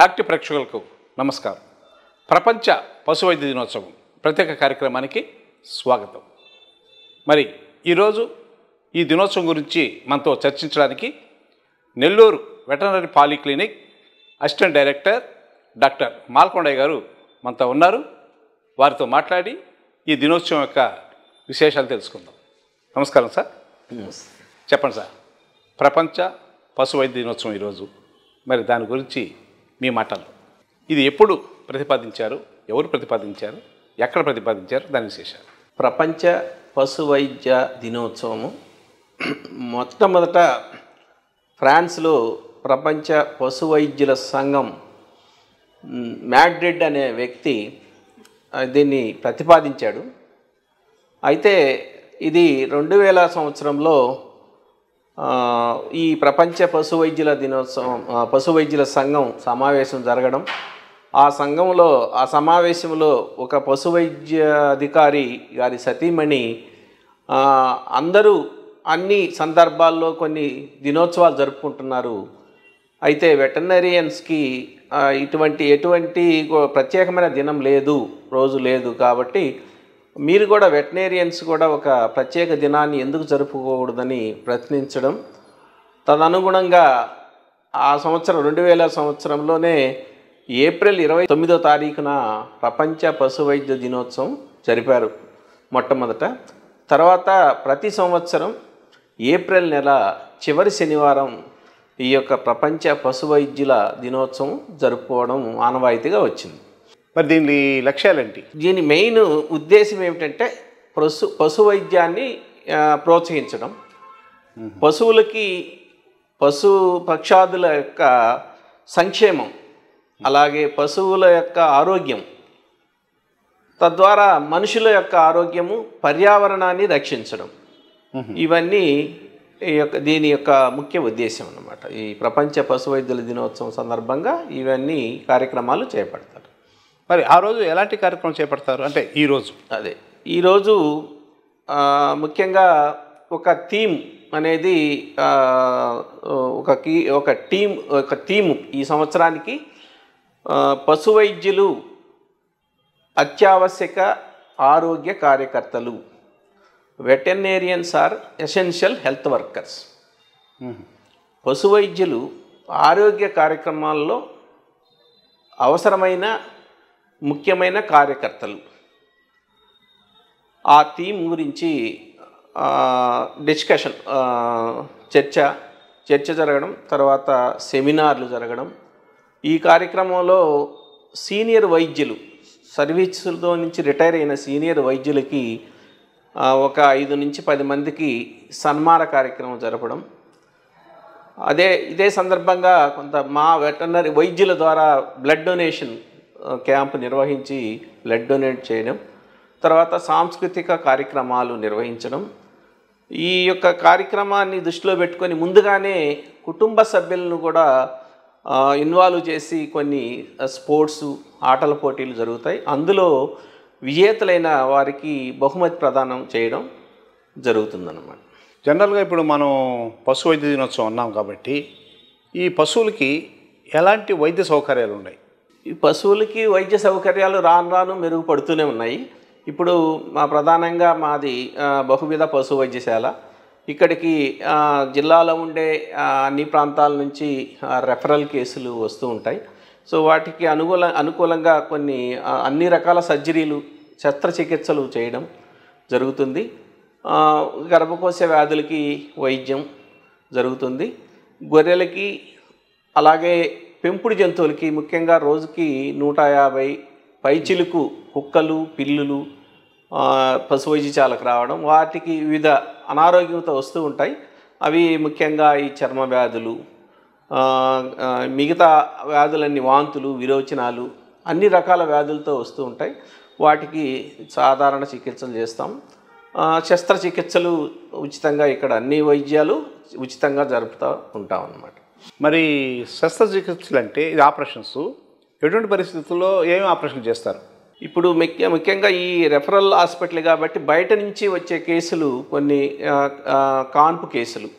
Active ప్రేక్షకులకు నమస్కారం ప్రపంచ పశు వైద్య దినోత్సవం ప్రత్యేక కార్యక్రమానికి స్వాగతం మరి ఈరోజు ఈ దినోత్సవం గురించి మనతో చర్చించడానికి Nellore veterinary polyclinic assistant director doctor Malakondaiah గారు మనతో ఉన్నారు వారితో మాట్లాడి ఈ దినోత్సవం యొక్క విశేషాలు తెలుసుకుందాం నమస్కారం సార్ చెప్పండి సార్ ప్రపంచ పశు వైద్య దినోత్సవం ఈరోజు మరి దాని గురించి మీ మాటలు ఇది ఎప్పుడు ప్రతిపాదించారు ఎవరు ప్రతిపాదించారు ఎక్కడ ప్రతిపాదించారు దాని విశేషాలు ప్రపంచ పశు వైద్య దినోత్సవము మొట్టమొదట ఫ్రాన్స్లో ప్రపంచ పశు వైద్యుల సంఘం మ్, మ్యాడ్రిడ్ అనే వ్యక్తి ఆ, దీన్ని ప్రతిపాదించాడు అయితే ఇది రెండు వేల సంవత్సరంలో ఆ, ఈ ప్రపంచ పశు వైద్యుల దినోత్సవం ఆ, పశు వైద్యుల సంఘం సమావేశం జరగడం ఆ సంఘంలో ఆ సమావేశంలో ఒక పశు వైద్య అధికారి గారి సతీమణి ఆ, అందరూ అన్ని సందర్భాల్లో కొన్ని దినోత్సవాలు జరుపుకుంటున్నారు అయితే వెటనరియన్స్కి ఆ, ఇటువంటి ఎటువంటి గో- ప్రత్యేకమైన దినం లేదు రోజు లేదు కాబట్టి మీరు కూడా వెటనరియన్స్ కూడా ఒక ప్రత్యేక దినాన్ని ఎందుకు జరుపుకోకూడదని ప్రశ్నించడం తదనుగుణంగా ఆ సంవత్సరం రెండు వేల సంవత్సరంలోనే ఏప్రిల్ ఇరవై తొమ్మిదో తారీఖున ప్రపంచ పశు వైద్య దినోత్సవం జరిపారు మొట్టమొదట తర్వాత ప్రతి సంవత్సరం ఏప్రిల్ నెల చివరి శనివారం ఈ యొక్క ప్రపంచ పశు వైద్యుల దినోత్సవం జరుపుకోవడం ఆనవాయితీగా వచ్చింది మరి దీని లక్ష్యాలేంటి దీని మెయిన్ ఉద్దేశం ఏమిటంటే పశు పశు వైద్యాన్ని ఆ, ప్రోత్సహించడం పశువులకి పశు పక్షాదుల యొక్క సంక్షేమం అలాగే పశువుల యొక్క ఆరోగ్యం తద్వారా మనుషుల యొక్క ఆరోగ్యము పర్యావరణాన్ని రక్షించడం ఇవన్నీ ఈ యొక్క దీని యొక్క ముఖ్య ఉద్దేశం అన్నమాట ఈ ప్రపంచ పశు వైద్యుల దినోత్సవం సందర్భంగా ఇవన్నీ కార్యక్రమాలు చేపడతారు మరి ఆ రోజు ఎలాంటి కార్యక్రమం చేపడతారు అంటే ఈ రోజు అదే ఈరోజు ఆ, ముఖ్యంగా ఒక థీమ్ అనేది ఆ, ఒక కీ ఒక టీం ఒక థీము ఈ సంవత్సరానికి ఆ, పశు వైద్యులు అత్యావశ్యక ఆరోగ్య కార్యకర్తలు veterinarians are essential health workers పశు వైద్యులు ఆరోగ్య కార్యక్రమాల్లో అవసరమైన ముఖ్యమైన కార్యకర్తలు ఆ థీమ్ గురించి ఆ, డిస్కషన్ ఆ, చర్చ చర్చ జరగడం తర్వాత సెమినార్లు జరగడం ఈ కార్యక్రమంలో సీనియర్ వైద్యులు సర్వీసులతో నుంచి రిటైర్ అయిన సీనియర్ వైద్యులకి ఆ, ఒక ఐదు నుంచి పది మందికి సన్మాన కార్యక్రమం జరపడం అదే ఇదే సందర్భంగా కొంత మా వెటర్నరీ వైద్యుల ద్వారా బ్లడ్ డొనేషన్ ఆ, క్యాంప్ నిర్వహించి బ్లడ్ డొనేట్ చేయడం తర్వాత సాంస్కృతిక కార్యక్రమాలు నిర్వహించడం ఈ యొక్క కార్యక్రమాన్ని దృష్టిలో పెట్టుకొని ముందుగానే కుటుంబ సభ్యులను కూడా ఆ, ఇన్వాల్వ్ చేసి కొన్ని ఆ, స్పోర్ట్స్ ఆటల పోటీలు జరుగుతాయి అందులో విజేతలైన వారికి బహుమతి ప్రదానం చేయడం జరుగుతుందన్నమాట జనరల్గా ఇప్పుడు మనం పశు వైద్య దినోత్సవం అన్నాం కాబట్టి ఈ పశువులకి ఎలాంటి వైద్య సౌకర్యాలు ఉన్నాయి ఈ పశువులకి వైద్య సౌకర్యాలు రాను రాను మెరుగుపడుతూనే ఉన్నాయి ఇప్పుడు మా ప్రధానంగా మాది ఆ, బహువిధ పశు వైద్యశాల ఇక్కడికి ఆ, జిల్లాలో ఉండే ఆ, అన్ని ప్రాంతాల నుంచి ఆ, రెఫరల్ కేసులు వస్తూ ఉంటాయి సో వాటికి అనుకూల అనుకూలంగా కొన్ని ఆ, అన్ని రకాల సర్జరీలు శస్త్రచికిత్సలు చేయడం జరుగుతుంది ఆ, గర్భకోశ వ్యాధులకి వైద్యం జరుగుతుంది గొర్రెలకి అలాగే పెంపుడు జంతువులకి ముఖ్యంగా రోజుకి నూట యాభై పైచిలుకు కుక్కలు పిల్లులు ఆ, పశు వైద్యశాలకు రావడం వాటికి వివిధ అనారోగ్యంతో వస్తూ ఉంటాయి అవి ముఖ్యంగా ఈ చర్మ వ్యాధులు ఆ, ఆ, మిగతా వ్యాధులన్నీ వాంతులు విరోచనాలు అన్ని రకాల వ్యాధులతో వస్తూ ఉంటాయి వాటికి సాధారణ చికిత్సలు చేస్తాం ఆ, శస్త్రచికిత్సలు ఉచితంగా ఇక్కడ అన్ని వైద్యాలు ఉచితంగా జరుపుతూ ఉంటాం అన్నమాట మరి శస్త్రచికిత్సలు అంటే ఇది ఆపరేషన్స్ ఎటువంటి పరిస్థితుల్లో ఏమి ఆపరేషన్ చేస్తారు ఇప్పుడు ముఖ్య ముఖ్యంగా ఈ రెఫరల్ హాస్పిటల్ కాబట్టి బయట నుంచి వచ్చే కేసులు కొన్ని ఆ, ఆ, కాన్పు కేసులు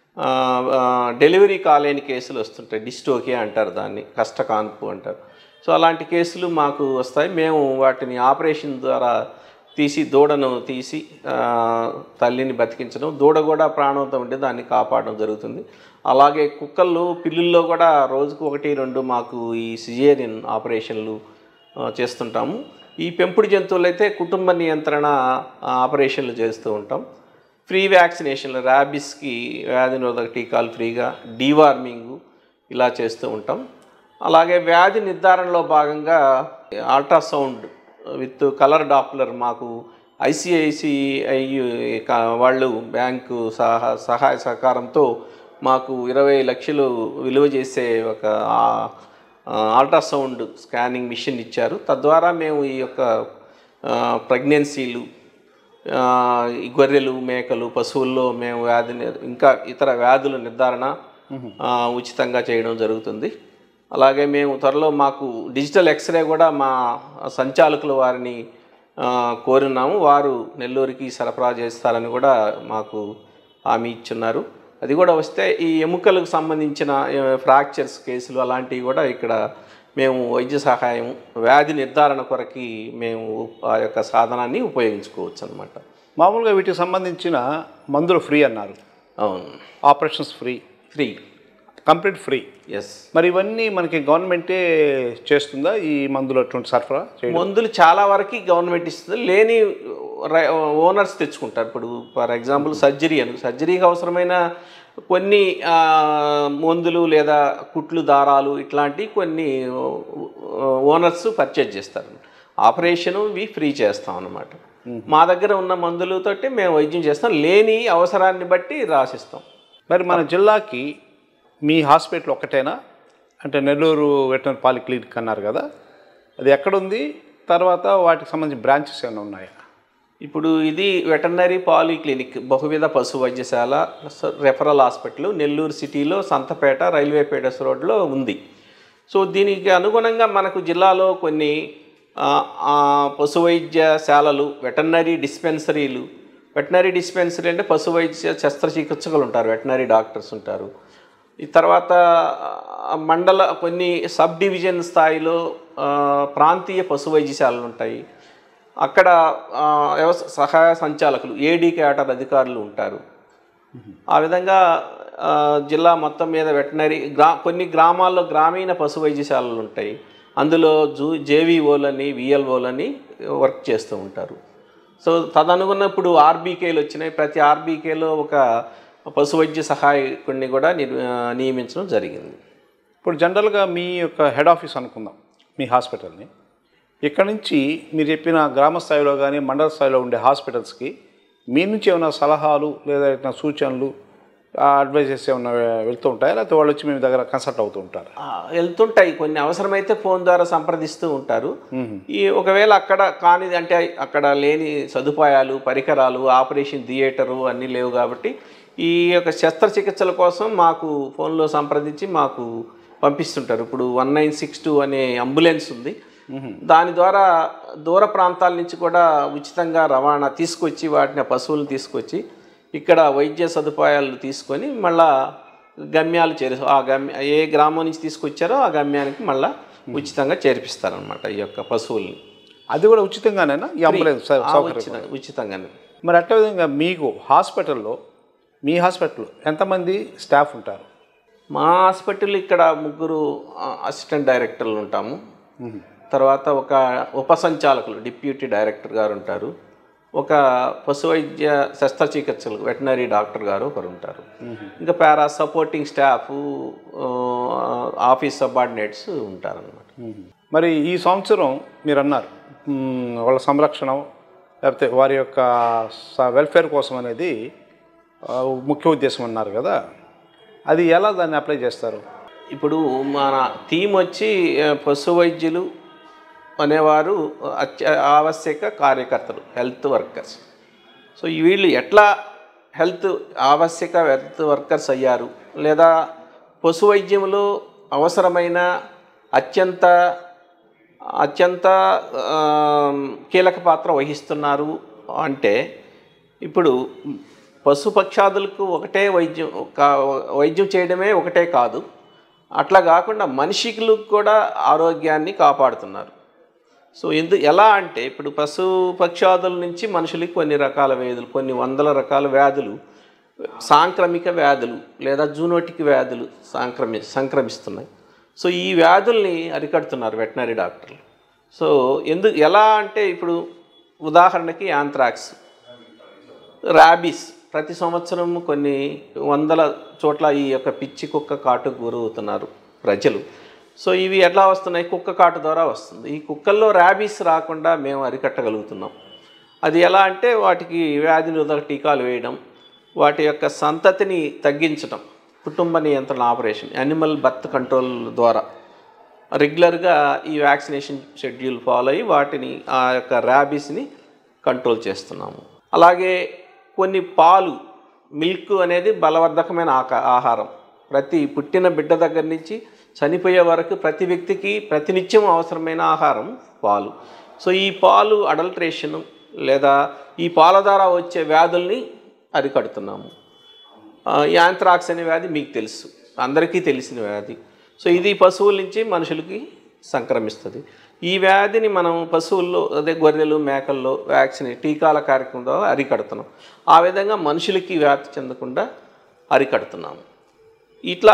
ఆ, ఆ, డెలివరీ కాలేని కేసులు వస్తుంటాయి డిస్టోకియా అంటారు దాన్ని కష్టకాన్పు అంటారు సో అలాంటి కేసులు మాకు వస్తాయి మేము వాటిని ఆపరేషన్ ద్వారా తీసి దూడను తీసి ఆ, తల్లిని బతికించడం దూడ కూడా ప్రాణంతో ఉంటే దాన్ని కాపాడడం జరుగుతుంది అలాగే కుక్కలు పిల్లుల్లో కూడా రోజుకు ఒకటి రెండు మాకు ఈ సిజేరియన్ ఆపరేషన్లు ఆ, చేస్తుంటాము ఈ పెంపుడు జంతువులు అయితే కుటుంబ నియంత్రణ ఆ, ఆపరేషన్లు చేస్తూ ఉంటాం ఫ్రీ వ్యాక్సినేషన్లు ర్యాబిస్కి వ్యాధి నిరోధక టీకాలు ఫ్రీగా డీవార్మింగ్ ఇలా చేస్తూ ఉంటాం అలాగే వ్యాధి నిర్ధారణలో భాగంగా అల్ట్రాసౌండ్ విత్ కలర్ డాప్లర్ మాకు ఐసిఐసిఐ వాళ్ళు బ్యాంకు సహా సహాయ సహకారంతో మాకు ఇరవై లక్షలు విలువ చేసే ఒక ఆ- ఆ, అల్ట్రాసౌండ్ స్కానింగ్ మిషన్ ఇచ్చారు తద్వారా మేము ఈ యొక్క ఆ, ప్రెగ్నెన్సీలు ఆ, ఈ గొర్రెలు మేకలు పశువుల్లో మేము వ్యాధి నిర్- ఇంకా ఇతర వ్యాధుల నిర్ధారణ ఆ, ఉచితంగా చేయడం జరుగుతుంది అలాగే మేము త్వరలో మాకు డిజిటల్ ఎక్స్రే కూడా మా సంచాలకుల వారిని ఆ, కోరున్నాము వారు నెల్లూరుకి సరఫరా చేస్తారని కూడా మాకు హామీ ఇచ్చున్నారు అది కూడా వస్తే ఈ ఎముకలకు సంబంధించిన ఫ్రాక్చర్స్ కేసులు అలాంటివి కూడా ఇక్కడ మేము వైద్య సహాయం వ్యాధి నిర్ధారణ కొరకి మేము ఆ యొక్క సాధనాన్ని ఉపయోగించుకోవచ్చు అనమాట మామూలుగా వీటికి సంబంధించిన మందులు ఫ్రీ అన్నారు అవును operations free free complete free yes మరి ఇవన్నీ మనకి గవర్నమెంటే చేస్తుందా ఈ మందులు అటువంటి సరఫరా చేయడం మందులు చాలా వరకు గవర్నమెంట్ ఇస్తుంది లేని ఓనర్స్ తెచ్చుకుంటారు ఇప్పుడు ఫర్ ఎగ్జాంపుల్ సర్జరీ అని సర్జరీకి అవసరమైన కొన్ని ఆ, మందులు లేదా కుట్లు దారాలు ఇట్లాంటి కొన్ని ఓనర్స్ పర్చేజ్ చేస్తారు ఆపరేషను ఇవి ఫ్రీ చేస్తాం అన్నమాట మా దగ్గర ఉన్న మందులతోటి మేము వైద్యం చేస్తాం లేని అవసరాన్ని బట్టి రాసిస్తాం మరి మన జిల్లాకి మీ హాస్పిటల్ ఒక్కటేనా అంటే నెల్లూరు వెటనరీ పాలిక్లినిక్ అన్నారు కదా అది ఎక్కడుంది తర్వాత వాటికి సంబంధించి బ్రాంచెస్ ఏమైనా ఉన్నాయా ఇప్పుడు ఇది వెటర్నరీ పాలిక్లినిక్ బహువిధ పశు వైద్యశాల స- రెఫరల్ హాస్పిటల్ నెల్లూరు సిటీలో సంతపేట రైల్వే పేటస్ రోడ్లో ఉంది సో దీనికి అనుగుణంగా మనకు జిల్లాలో కొన్ని ఆ, ఆ, పశు వైద్యశాలలు వెటర్నరీ డిస్పెన్సరీలు వెటర్నరీ డిస్పెన్సరీ అంటే పశు వైద్య శస్త్రచికిత్సకులు ఉంటారు వెటర్నరీ డాక్టర్స్ ఉంటారు ఈ తర్వాత ఆ, మండల కొన్ని సబ్ డివిజన్ స్థాయిలో ఆ, ప్రాంతీయ పశు వైద్యశాలలు ఉంటాయి అక్కడ ఆ, వ్యవస సహాయ సంచాలకులు ఏడీ క్యాటర్ అధికారులు ఉంటారు ఆ విధంగా ఆ, జిల్లా మొత్తం మీద వెటనరీ గ్రా కొన్ని గ్రామాల్లో గ్రామీణ పశు వైద్యశాలలు ఉంటాయి అందులో జూ జేవీఓలని విఎల్ఓలని వర్క్ చేస్తూ ఉంటారు సో తదనుగుణ ఇప్పుడు ఆర్బీకేలు వచ్చినాయి ప్రతి ఆర్బీకేలో ఒక పశు వైద్య సహాయకుడిని కూడా నిర్ నియమించడం జరిగింది ఇప్పుడు జనరల్గా మీ యొక్క హెడ్ ఆఫీస్ అనుకుందాం మీ హాస్పిటల్ని ఇక్కడ నుంచి మీరు చెప్పిన గ్రామ స్థాయిలో కానీ మండల స్థాయిలో ఉండే హాస్పిటల్స్కి మీ నుంచి ఏమైనా సలహాలు లేదా ఏమైనా సూచనలు అడ్వైజెస్ ఏమైనా వెళ్తూ ఉంటాయా లేకపోతే వాళ్ళు వచ్చి మీ దగ్గర కన్సల్ట్ అవుతూ ఉంటారు ఆ, వెళ్తుంటాయి కొన్ని అవసరమైతే ఫోన్ ద్వారా సంప్రదిస్తూ ఉంటారు ఈ ఒకవేళ అక్కడ కానిది అంటే అక్కడ లేని సదుపాయాలు పరికరాలు ఆపరేషన్ థియేటరు అన్నీ లేవు కాబట్టి ఈ యొక్క శస్త్రచికిత్సల కోసం మాకు ఫోన్లో సంప్రదించి మాకు పంపిస్తుంటారు ఇప్పుడు వన్ నైన్ సిక్స్ టూ అనే అంబులెన్స్ ఉంది దాని ద్వారా దూర ప్రాంతాల నుంచి కూడా ఉచితంగా రవాణా తీసుకొచ్చి వాటిని ఆ పశువులను తీసుకొచ్చి ఇక్కడ వైద్య సదుపాయాలు తీసుకొని మళ్ళా గమ్యాలు చేరు ఆ గమ్య ఏ గ్రామం నుంచి తీసుకొచ్చారో ఆ గమ్యానికి మళ్ళా ఉచితంగా చేర్పిస్తారనమాట ఈ యొక్క పశువుల్ని అది కూడా ఉచితంగానేనా ఈ అంబులెన్స్ సౌ- ఆ సౌకర్యం ఉచిత ఉచితంగానే మరి అట్లా విధంగా మీకు హాస్పిటల్లో మీ హాస్పిటల్లో ఎంతమంది స్టాఫ్ ఉంటారు మా హాస్పిటల్ ఇక్కడ ముగ్గురు అసిస్టెంట్ డైరెక్టర్లు ఉంటాము తర్వాత ఒక ఉప సంచాలకులు డిప్యూటీ డైరెక్టర్ గారు ఉంటారు ఒక పశు వైద్య శస్త్రచికిత్సలు వెటనరీ డాక్టర్ గారు ఒకరు ఉంటారు ఇంకా para supporting staff office subordinates ఉంటారన్నమాట మరి ఈ సంవత్సరం మీరు అన్నారు మ్, వాళ్ళ సంరక్షణ లేకపోతే వారి యొక్క స- వెల్ఫేర్ కోసం అనేది ఆ, ముఖ్య ఉద్దేశం అన్నారు కదా అది ఎలా దాన్ని అప్లై చేస్తారు ఇప్పుడు మన థీమ్ వచ్చి ఆ, పశు వైద్యులు అనేవారు అత్య ఆవశ్యక కార్యకర్తలు హెల్త్ వర్కర్స్ సో ఈ వీళ్ళు ఎట్లా హెల్త్ ఆవశ్యక హెల్త్ వర్కర్స్ అయ్యారు లేదా పశు వైద్యంలో అవసరమైన అత్యంత అత్యంత ఆ, కీలక పాత్ర వహిస్తున్నారు అంటే ఇప్పుడు పశుపక్షాదులకు ఒకటే వైద్యం కా- వైద్యం చేయడమే ఒకటే కాదు అట్లా కాకుండా మనిషికి కూడా ఆరోగ్యాన్ని కాపాడుతున్నారు సో ఎందు ఎలా అంటే ఇప్పుడు పశు పక్షాదుల నుంచి మనుషులకి కొన్ని రకాల వ్యాధులు కొన్ని వందల రకాల వ్యాధులు సాంక్రమిక వ్యాధులు లేదా జూనోటిక్ వ్యాధులు సాంక్రమి సంక్రమిస్తున్నాయి సో ఈ వ్యాధుల్ని అరికడుతున్నారు వెటనరీ డాక్టర్లు సో ఎందు ఎలా అంటే ఇప్పుడు ఉదాహరణకి యాంథ్రాక్స్ ర్యాబీస్ ప్రతి సంవత్సరం కొన్ని వందల చోట్ల ఈ యొక్క పిచ్చి కుక్క కాటుకు గురవుతున్నారు ప్రజలు సో ఇవి ఎట్లా వస్తున్నాయి కుక్క కాటు ద్వారా వస్తుంది ఈ కుక్కల్లో ర్యాబీస్ రాకుండా మేము అరికట్టగలుగుతున్నాం అది ఎలా అంటే వాటికి వ్యాధి నిరోధక టీకాలు వేయడం వాటి యొక్క సంతతిని తగ్గించడం కుటుంబ నియంత్రణ ఆపరేషన్ యానిమల్ బర్త్ కంట్రోల్ ద్వారా రెగ్యులర్గా ఈ వ్యాక్సినేషన్ షెడ్యూల్ ఫాలో అయ్యి వాటిని ఆ యొక్క ర్యాబీస్ని కంట్రోల్ చేస్తున్నాము అలాగే కొన్ని పాలు మిల్క్ అనేది బలవర్ధకమైన ఆక ఆహారం ప్రతి పుట్టిన బిడ్డ దగ్గర నుంచి చనిపోయే వరకు ప్రతి వ్యక్తికి ప్రతినిత్యం అవసరమైన ఆహారం పాలు సో ఈ పాలు అడల్ట్రేషన్ లేదా ఈ పాల ద్వారా వచ్చే వ్యాధుల్ని అరికడుతున్నాము ఆ, యాంథ్రాక్స్ అనే వ్యాధి మీకు తెలుసు అందరికీ తెలిసిన వ్యాధి సో ఇది పశువుల నుంచి మనుషులకి సంక్రమిస్తుంది ఈ వ్యాధిని మనం పశువుల్లో అదే గొర్రెలు మేకల్లో వ్యాక్సిన్ టీకాల కార్యక్రమం ద్వారా అరికడుతున్నాం ఆ విధంగా మనుషులకి వ్యాప్తి చెందకుండా అరికడుతున్నాము ఇట్లా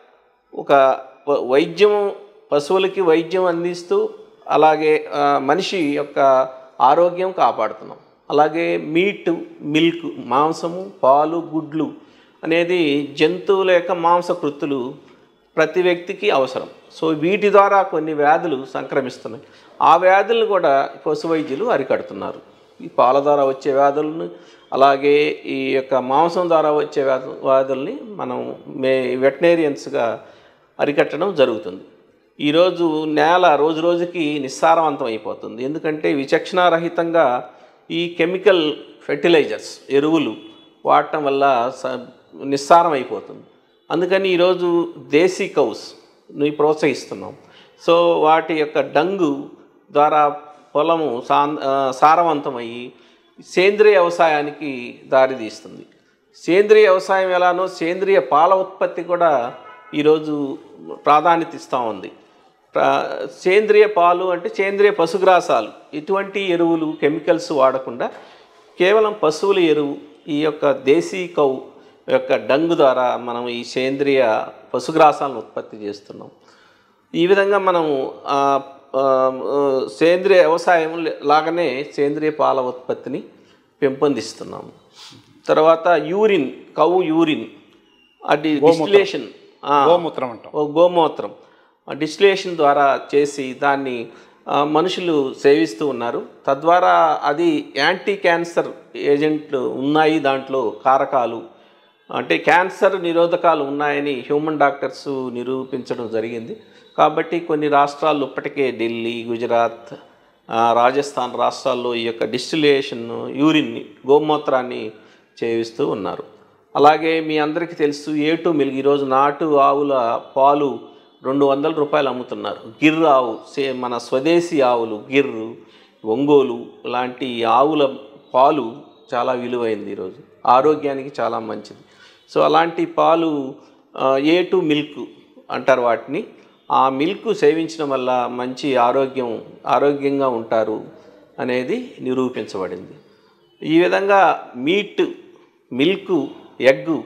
ఒక వ- వైద్యం పశువులకి వైద్యం అందిస్తూ అలాగే ఆ, మనిషి యొక్క ఆరోగ్యం కాపాడుతున్నాం అలాగే మీట్ మిల్క్ మాంసము పాలు గుడ్లు అనేది జంతువుల యొక్క మాంసకృత్తులు ప్రతి వ్యక్తికి అవసరం సో వీటి ద్వారా కొన్ని వ్యాధులు సంక్రమిస్తున్నాయి ఆ వ్యాధులను కూడా పశు వైద్యులు అరికడుతున్నారు ఈ పాల ద్వారా వచ్చే వ్యాధులను అలాగే ఈ యొక్క మాంసం ద్వారా వచ్చే వ్యాధు వ్యాధుల్ని మనం మే వెటనేరియన్స్గా అరికట్టడం జరుగుతుంది ఈరోజు నేల రోజు రోజుకి నిస్సారవంతం అయిపోతుంది ఎందుకంటే విచక్షణారహితంగా ఈ కెమికల్ ఫెర్టిలైజర్స్ ఎరువులు వాడటం వల్ల స నిస్సారం అయిపోతుంది అందుకని ఈరోజు దేశీ కౌస్ని ప్రోత్సహిస్తున్నాం సో వాటి యొక్క డంగు ద్వారా పొలము సా సారవంతమయ్యి సేంద్రియ వ్యవసాయానికి దారితీస్తుంది సేంద్రియ వ్యవసాయం ఎలానో సేంద్రియ పాల ఉత్పత్తి కూడా ఈరోజు ప్రాధాన్యత ఇస్తూ ఉంది ప్రా- సేంద్రియ పాలు అంటే సేంద్రియ పశుగ్రాసాలు ఎటువంటి ఎరువులు కెమికల్స్ వాడకుండా కేవలం పశువుల ఎరువు ఈ యొక్క దేశీ కౌ యొక్క డంగు ద్వారా మనం ఈ సేంద్రియ పశుగ్రాసాలను ఉత్పత్తి చేస్తున్నాం ఈ విధంగా మనం ఆ, ఆ, ఆ, సేంద్రియ వ్యవసాయం లాగానే సేంద్రియ పాల ఉత్పత్తిని పెంపొందిస్తున్నాము తర్వాత యూరిన్ కవు యూరిన్ అది డిస్టిలేషన్ గోమూత్రం అంటాం ఓ గోమూత్రం డిస్టిలేషన్ ద్వారా చేసి దాన్ని ఆ, మనుషులు సేవిస్తూ ఉన్నారు తద్వారా అది యాంటీ క్యాన్సర్ ఏజెంట్లు ఉన్నాయి దాంట్లో కారకాలు అంటే క్యాన్సర్ నిరోధకాలు ఉన్నాయని హ్యూమన్ డాక్టర్స్ నిరూపించడం జరిగింది కాబట్టి కొన్ని రాష్ట్రాలు ఇప్పటికే ఢిల్లీ గుజరాత్ ఆ, రాజస్థాన్ రాష్ట్రాల్లో ఈ యొక్క డిస్టిలేషన్ యూరిన్ని గోమూత్రాన్ని చేయిస్తూ ఉన్నారు అలాగే మీ అందరికీ తెలుసు ఏటు మిల్క్ ఈరోజు నాటు ఆవుల పాలు రెండు వందల రూపాయలు అమ్ముతున్నారు గిర్ ఆవు సే మన స్వదేశీ ఆవులు గిర్రు ఒంగోలు లాంటి ఆవుల పాలు చాలా విలువైంది ఈరోజు ఆరోగ్యానికి చాలా మంచిది సో అలాంటి పాలు ఏ టు మిల్క్ అంటారు వాటిని ఆ మిల్క్ సేవించడం వల్ల మంచి ఆరోగ్యం ఆరోగ్యంగా ఉంటారు అనేది నిరూపించబడింది ఈ విధంగా మీట్ మిల్క్ ఎగ్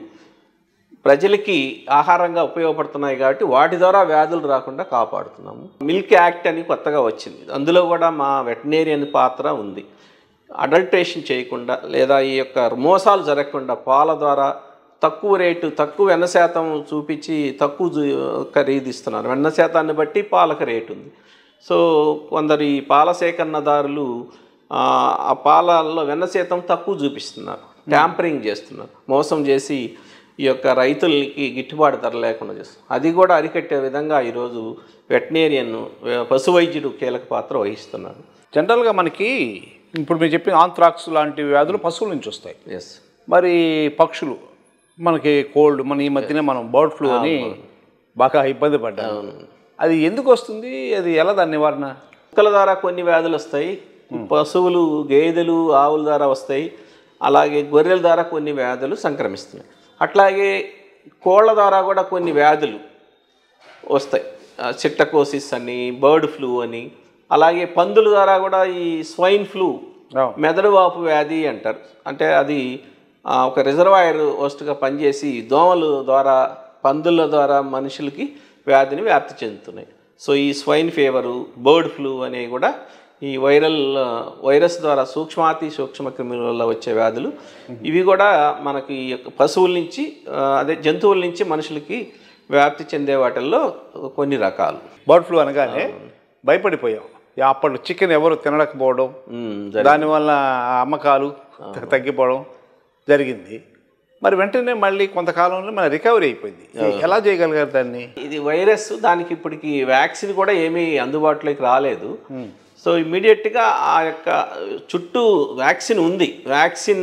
ప్రజలకి ఆహారంగా ఉపయోగపడుతున్నాయి కాబట్టి వాటి ద్వారా వ్యాధులు రాకుండా కాపాడుతున్నాము మిల్క్ యాక్ట్ అని కొత్తగా వచ్చింది అందులో కూడా మా వెటనేరియన్ పాత్ర ఉంది అడల్ట్రేషన్ చేయకుండా లేదా ఈ యొక్క మోసాలు జరగకుండా పాల ద్వారా తక్కువ రేటు తక్కువ వెన్న శాతం చూపించి తక్కువ జు- ఖరీదిస్తున్నారు వెన్న శాతాన్ని బట్టి పాలకు రేటు ఉంది సో కొందరు ఈ పాల సేకరణదారులు ఆ ఆ పాలల్లో వెన్న శాతం తక్కువ చూపిస్తున్నారు ట్యాంపరింగ్ చేస్తున్నారు మోసం చేసి ఈ యొక్క రైతులకి గిట్టుబాటు ధర లేకుండా చేస్తున్నారు అది కూడా అరికట్టే విధంగా ఈరోజు వెటనేరియన్ పశు వైద్యుడు కీలక పాత్ర వహిస్తున్నాడు జనరల్గా మనకి ఇప్పుడు మీరు చెప్పిన ఆంథ్రాక్స్ లాంటి వ్యాధులు పశువుల నుంచి వస్తాయి ఎస్ మరి పక్షులు మనకి కోల్డ్ మన ఈ మధ్యనే మనం బర్డ్ ఫ్లూ అని బాగా ఇబ్బంది పడ్డాం అది ఎందుకు వస్తుంది అది ఎలా దాని నివారణ కుక్కల ద్వారా కొన్ని వ్యాధులు వస్తాయి పశువులు గేదెలు ఆవుల ద్వారా వస్తాయి అలాగే గొర్రెల ద్వారా కొన్ని వ్యాధులు సంక్రమిస్తున్నాయి అట్లాగే కోళ్ళ ద్వారా కూడా కొన్ని వ్యాధులు వస్తాయి చిట్టకోసిస్ అని బర్డ్ ఫ్లూ అని అలాగే పందుల ద్వారా కూడా ఈ స్వైన్ ఫ్లూ అవును మెదడు వాపు వ్యాధి అంటారు అంటే అది ఆ, ఒక రిజర్వాయర్ వస్తుగా పనిచేసి దోమల ద్వారా పందుల ద్వారా మనుషులకి వ్యాధిని వ్యాప్తి చెందుతున్నాయి సో ఈ స్వైన్ ఫీవరు బర్డ్ ఫ్లూ అనేవి కూడా ఈ వైరల్ ఆ, వైరస్ ద్వారా సూక్ష్మాతి సూక్ష్మ క్రిముల వల్ల వచ్చే వ్యాధులు ఇవి కూడా మనకి ఈ యొక్క పశువుల నుంచి ఆ, అదే జంతువుల నుంచి మనుషులకి వ్యాప్తి చెందే వాటిల్లో కొన్ని రకాలు బర్డ్ ఫ్లూ అనగానే భయపడిపోయాం ఈ అప్పట్లో చికెన్ ఎవరు తినలేకపోవడం ఉమ్, జరి- దానివల్ల ఆ అమ్మకాలు త- తగ్గిపోవడం జరిగింది మరి వెంటనే మళ్ళీ కొంతకాలంలో మన రికవరీ అయిపోయింది ఎలా చేయగలిగారు దాన్ని ఇది వైరస్ దానికి ఇప్పటికి వ్యాక్సిన్ కూడా ఏమీ అందుబాటులోకి రాలేదు సో ఇమ్మీడియట్గా ఆ యొక్క చుట్టూ వ్యాక్సిన్ ఉంది వ్యాక్సిన్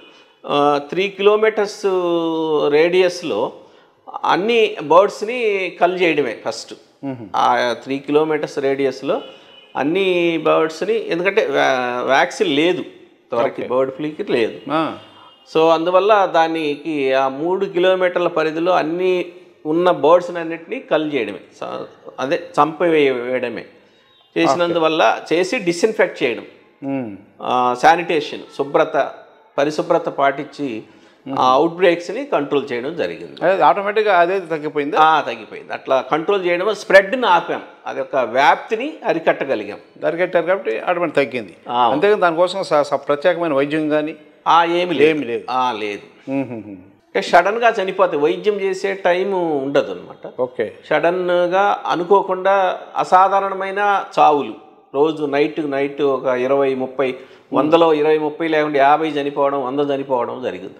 త్రీ కిలోమీటర్స్ రేడియస్లో అన్ని బర్డ్స్ని కల్ చేయడమే ఫస్ట్ ఆ త్రీ కిలోమీటర్స్ రేడియస్లో అన్ని బర్డ్స్ని ఎందుకంటే వ్యా- వ్యాక్సిన్ లేదు ఇంతవరకు బర్డ్ ఫ్లూకి లేదు ఆ, సో అందువల్ల దానికి ఆ మూడు కిలోమీటర్ల పరిధిలో అన్ని ఉన్న బర్డ్స్ అన్నిటినీ కల్ చేయడమే స- అదే చంపివేయడమే చేసినందువల్ల చేసి డిస్ఇన్ఫెక్ట్ చేయడం ఉమ్, శానిటేషన్ శుభ్రత పరిశుభ్రత పాటించి ఆ అవుట్ బ్రేక్స్ని కంట్రోల్ చేయడం జరిగింది అదే ఆటోమేటిక్గా అదే తగ్గిపోయింది ఆ, తగ్గిపోయింది అట్లా కంట్రోల్ చేయడం స్ప్రెడ్ని ఆపాం అది ఒక వ్యాప్తిని అరికట్టగలిగాం దరికెట్టారు కాబట్టి ఆటోమేటిక్ తగ్గింది ఆ. అంతేగాని దానికోసం స- స- ప్రత్యేకమైన వైద్యం కానీ ఆ ఏమి లేదు ఏమి లేదు ఆ, లేదు అంటే సడన్గా చనిపోతే వైద్యం చేసే టైం ఉండదు అనమాట ఓకే సడన్గా అనుకోకుండా అసాధారణమైన చావులు రోజు నైట్ నైట్ ఒక ఇరవై ముప్పై వందలో ఇరవై ముప్పై లేకుంటే యాభై చనిపోవడం వంద చనిపోవడం జరిగింది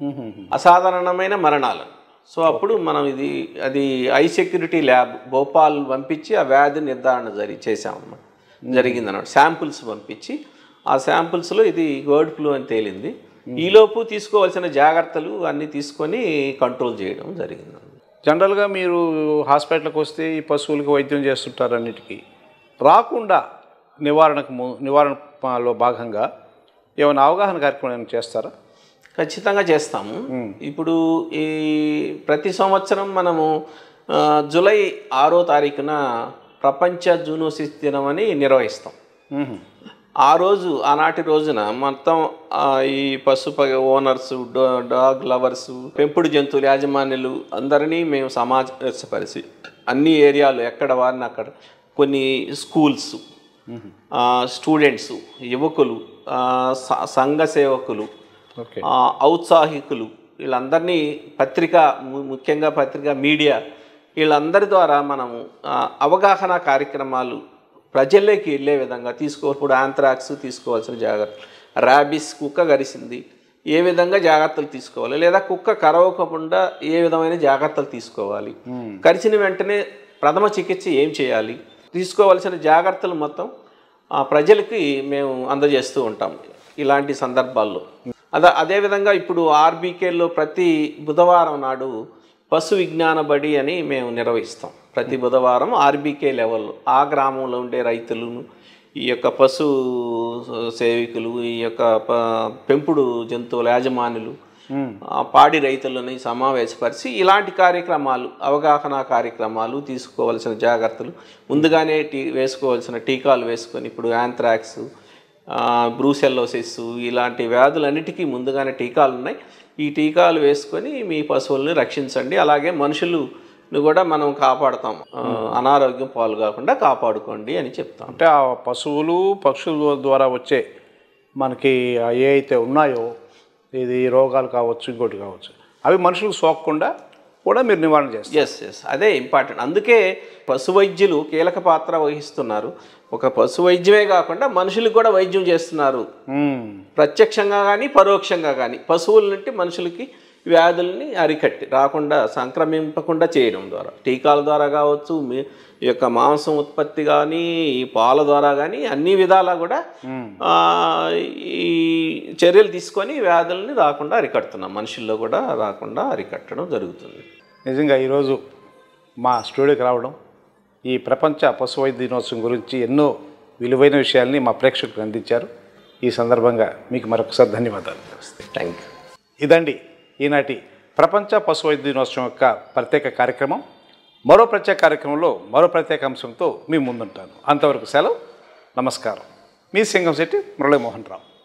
అసాధారణమైన మరణాలు సో అప్పుడు మనం ఇది అది ఐ సెక్యూరిటీ ల్యాబ్ భోపాల్ పంపించి ఆ వ్యాధి నిర్ధారణ జరి చేసామన్నమాట జరిగిందన్నమాట శాంపుల్స్ పంపించి ఆ శాంపుల్స్లో ఇది బర్డ్ ఫ్లూ అని తేలింది ఈలోపు తీసుకోవాల్సిన జాగ్రత్తలు అన్నీ తీసుకొని కంట్రోల్ చేయడం జరిగింది జనరల్గా మీరు హాస్పిటల్కి వస్తే ఈ పశువులకి వైద్యం చేస్తుంటారు అన్నిటికీ రాకుండా నివారణకు ము- నివారణలో భాగంగా ఏమైనా అవగాహన కార్యక్రమం ఏమైనా చేస్తారా ఖచ్చితంగా చేస్తాము ఇప్పుడు ఈ ప్రతి సంవత్సరం మనము ఆ, జూలై ఆరో తారీఖున ప్రపంచ జూనోసిస్ దినం అని నిర్వహిస్తాం మ్మ్. ఆ రోజు ఆనాటి రోజున మొత్తం ఆ, ఈ పశు ప- ఓనర్స్ డా- డాగ్ లవర్స్ పెంపుడు జంతువుల యాజమాన్యులు అందరినీ మేము సమాజపరిచి అన్ని ఏరియాలు ఎక్కడ వారిని అక్కడ కొన్ని స్కూల్స్ ఆ, స్టూడెంట్స్ యువకులు ఆ, స- సంఘ సేవకులు ఓకే ఆ, ఔత్సాహికులు వీళ్ళందరినీ పత్రిక ము- ముఖ్యంగా పత్రిక మీడియా వీళ్ళందరి ద్వారా మనము ఆ, అవగాహన కార్యక్రమాలు ప్రజల్లోకి వెళ్ళే విధంగా తీసుకో ఇప్పుడు ఆంథ్రాక్స్ తీసుకోవాల్సిన జాగ్రత్తలు ర్యాబిస్ కుక్క గరిసింది ఏ విధంగా జాగ్రత్తలు తీసుకోవాలి లేదా కుక్క కరవకుండా ఏ విధమైన జాగ్రత్తలు తీసుకోవాలి కరిచిన వెంటనే ప్రథమ చికిత్స ఏం చేయాలి తీసుకోవాల్సిన జాగ్రత్తలు మొత్తం ఆ, ప్రజలకి మేము అందజేస్తూ ఉంటాం ఇలాంటి సందర్భాల్లో అదే అదేవిధంగా ఇప్పుడు ఆర్బీకేలో ప్రతి బుధవారం నాడు పశు విజ్ఞాన బడి అని మేము నిర్వహిస్తాం ప్రతి బుధవారం ఆర్బీకే లెవెల్లో ఆ గ్రామంలో ఉండే రైతులను ఈ యొక్క పశు సేవికులు ఈ యొక్క ప- పెంపుడు జంతువుల యాజమానులు ఆ పాడి రైతులని సమావేశపరిచి ఇలాంటి కార్యక్రమాలు అవగాహన కార్యక్రమాలు తీసుకోవాల్సిన జాగ్రత్తలు ముందుగానే టీ వేసుకోవాల్సిన టీకాలు వేసుకొని ఇప్పుడు యాంథ్రాక్స్ బ్రూసెల్లోసిస్ ఇలాంటి వ్యాధులన్నిటికీ ముందుగానే టీకాలు ఉన్నాయి ఈ టీకాలు వేసుకొని మీ పశువుల్ని రక్షించండి అలాగే మనుషులు కూడా మనం కాపాడుతాం ఆ, అనారోగ్యం పాలు కాకుండా కాపాడుకోండి అని చెప్తాం అంటే ఆ పశువులు పక్షుల ద్వారా వచ్చే మనకి ఆ ఏ అయితే ఉన్నాయో ఇది రోగాలు కావచ్చు ఇంకోటి కావచ్చు అవి మనుషులకు సోకకుండా కూడా మీరు నివారణ చేస్తారు ఎస్ ఎస్ అదే ఇంపార్టెంట్ అందుకే పశు వైద్యులు కీలక పాత్ర వహిస్తున్నారు ఒక పశు వైద్యమే కాకుండా మనుషులకు కూడా వైద్యం చేస్తున్నారు మ్మ్. ప్రత్యక్షంగా కానీ పరోక్షంగా కానీ పశువుల నుండి మనుషులకి వ్యాధుల్ని అరికట్టి రాకుండా సంక్రమింపకుండా చేయడం ద్వారా టీకాల ద్వారా కావచ్చు మీ ఈ యొక్క మాంసం ఉత్పత్తి కానీ ఈ పాల ద్వారా కానీ అన్ని విధాలా కూడా ఆ, ఈ చర్యలు తీసుకొని వ్యాధుల్ని రాకుండా అరికడుతున్నాం మనుషుల్లో కూడా రాకుండా అరికట్టడం జరుగుతుంది నిజంగా ఈరోజు మా స్టూడియోకి రావడం ఈ ప్రపంచ పశు వైద్య దినోత్సవం గురించి ఎన్నో విలువైన విషయాల్ని మా ప్రేక్షకులకు అందించారు ఈ సందర్భంగా మీకు మరొకసారి ధన్యవాదాలు థ్యాంక్ యూ ఇదండి ఈనాటి ప్రపంచ పశు వైద్య దినోత్సవం యొక్క ప్రత్యేక కార్యక్రమం మరో ప్రత్యేక కార్యక్రమంలో మరో ప్రత్యేక అంశంతో మీ ముందుంటాను అంతవరకు సెలవు నమస్కారం మీ సింగం శెట్టి మురళీమోహన్ రావు